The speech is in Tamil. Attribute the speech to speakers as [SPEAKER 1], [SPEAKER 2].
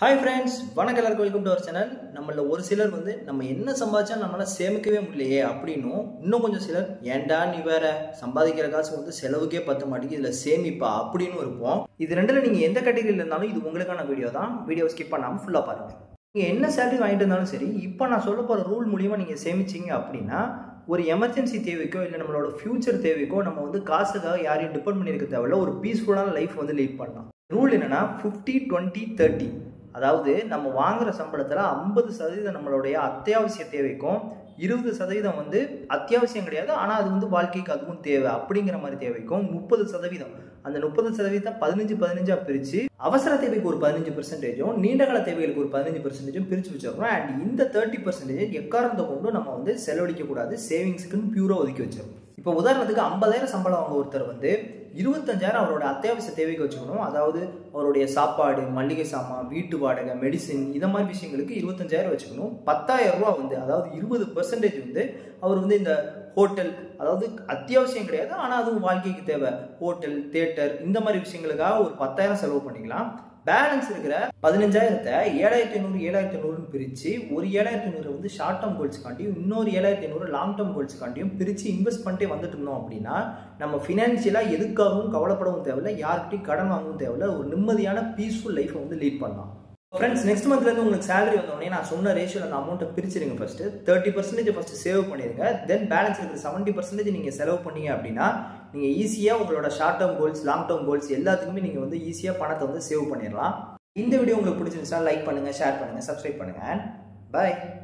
[SPEAKER 1] ஹாய் ஃப்ரெண்ட்ஸ் வணக்கம் எல்லாருக்கும் வெல்கம் டு அவர் சேனல் நம்மள ஒரு சிலர் வந்து நம்ம என்ன சம்பாதிச்சா நம்மளால சேமிக்கவே முடியலையே அப்படின்னும் இன்னும் கொஞ்சம் சிலர் ஏன்டா நீ வேற சம்பாதிக்கிற காசு வந்து செலவுக்கே பத்த மாட்டேங்குது இதில் சேமிப்பா அப்படின்னு இருப்போம் இது ரெண்டில் நீங்கள் எந்த கேட்டகரியில் இருந்தாலும் இது உங்களுக்கான வீடியோ தான் வீடியோ ஸ்கிப் பண்ணாமல் ஃபுல்லாக பாருங்கள் நீங்கள் என்ன சேலரி வாங்கிட்டு இருந்தாலும் சரி இப்போ நான் சொல்ல போகிற ரூல் மூலியமாக நீங்கள் சேமிச்சிங்க அப்படின்னா ஒரு எமர்ஜென்சி தேவைக்கோ இல்லை நம்மளோட ஃபியூச்சர் தேவைக்கோ நம்ம வந்து காசுக்காக யாரையும் டிபெண்ட் பண்ணியிருக்க தேவையில்ல ஒரு பீஸ்ஃபுல்லான லைஃப் வந்து லீட் பண்ணலாம் ரூல் என்னன்னா ஃபிஃப்டி டுவெண்ட்டி தேர்ட்டி அதாவது நம்ம வாங்குற சம்பளத்தில் ஐம்பது சதவீதம் நம்மளுடைய அத்தியாவசிய தேவைக்கும் இருபது சதவீதம் வந்து அத்தியாவசியம் கிடையாது ஆனால் அது வந்து வாழ்க்கைக்கு அதுவும் தேவை அப்படிங்கிற மாதிரி தேவைக்கும் முப்பது சதவீதம் அந்த முப்பது சதவீதம் பதினஞ்சு பதினஞ்சா பிரித்து அவசர தேவைக்கு ஒரு பதினஞ்சு பெர்சன்டேஜும் நீண்டகால தேவைகளுக்கு ஒரு பதினஞ்சு பெர்சன்டேஜும் பிரித்து வச்சிருக்கோம் அண்ட் இந்த தேர்ட்டி பர்சன்டேஜ் எக்காரணத்தை கொண்டு நம்ம வந்து செலவழிக்க கூடாது சேவிங்ஸுக்குன்னு பியூராக ஒதுக்கி வச்சிருக்கோம் இப்போ உதாரணத்துக்கு ஐம்பதாயிரம் சம்பளம் அவங்க ஒருத்தர் வந்து இருபத்தஞ்சாயிரம் அவரோட அத்தியாவசிய தேவைக்கு வச்சுக்கணும் அதாவது அவருடைய சாப்பாடு மளிகை சாமான் வீட்டு வாடகை மெடிசின் இதை மாதிரி விஷயங்களுக்கு இருபத்தஞ்சாயிரம் வச்சுக்கணும் பத்தாயிரம் ரூபா வந்து அதாவது இருபது பெர்சன்டேஜ் வந்து அவர் வந்து இந்த ஹோட்டல் அதாவது அத்தியாவசியம் கிடையாது ஆனால் அதுவும் வாழ்க்கைக்கு தேவை ஹோட்டல் தேட்டர் இந்த மாதிரி விஷயங்களுக்காக ஒரு பத்தாயிரம் செலவு பண்ணிக்கலாம் பேலன்ஸ் இருக்கிற பதினஞ்சாயிரத்தை ஏழாயிரத்தி ஐநூறு ஏழாயிரத்தி ஐநூறுன்னு பிரித்து ஒரு ஏழாயிரத்தி ஐநூறு வந்து ஷார்ட் டேர்ம் கோல்ஸ்க்காண்டியும் இன்னொரு ஏழாயிரத்தி ஐநூறு லாங் டேர்ம் கோல்ஸ்க்காண்டியும் பிரித்து இன்வெஸ்ட் பண்ணிட்டே வந்துட்டு இருந்தோம் அப்படின்னா நம்ம ஃபினான்ஷியலாக எதுக்காகவும் கவலைப்படவும் தேவையில்லை யார்கிட்டையும் கடன் வாங்கவும் தேவையில்லை ஒரு நிம்மதியான பீஸ்ஃபுல் லைஃப்பை வந்து லீட் பண்ணலாம் ஃப்ரெண்ட்ஸ் நெக்ஸ்ட் மந்த்லேருந்து உங்களுக்கு சேலரி வந்தோடனே நான் சொன்ன ரேஷியோவில் அந்த அமௌண்ட்டை பிரிச்சிருங்க first thirty percentage first save பண்ணிடுங்க தென் பேலன்ஸ் இருக்கிற செவன்ட்டி பர்சன்டேஜ் நீங்கள் செலவு பண்ணீங்க அப்படின்னா நீங்கள் ஈஸியாக உங்களோட short term goals long term goals எல்லாத்துக்குமே நீங்கள் வந்து ஈஸியாக பணத்தை வந்து சேவ் பண்ணிடலாம் இந்த வீடியோ உங்களுக்கு பிடிச்சிருந்துச்சுன்னா லைக் பண்ணுங்கள் ஷேர் பண்ணுங்கள் சப்ஸ்கிரைப் பண்ணுங்கள் அண்ட் பாய்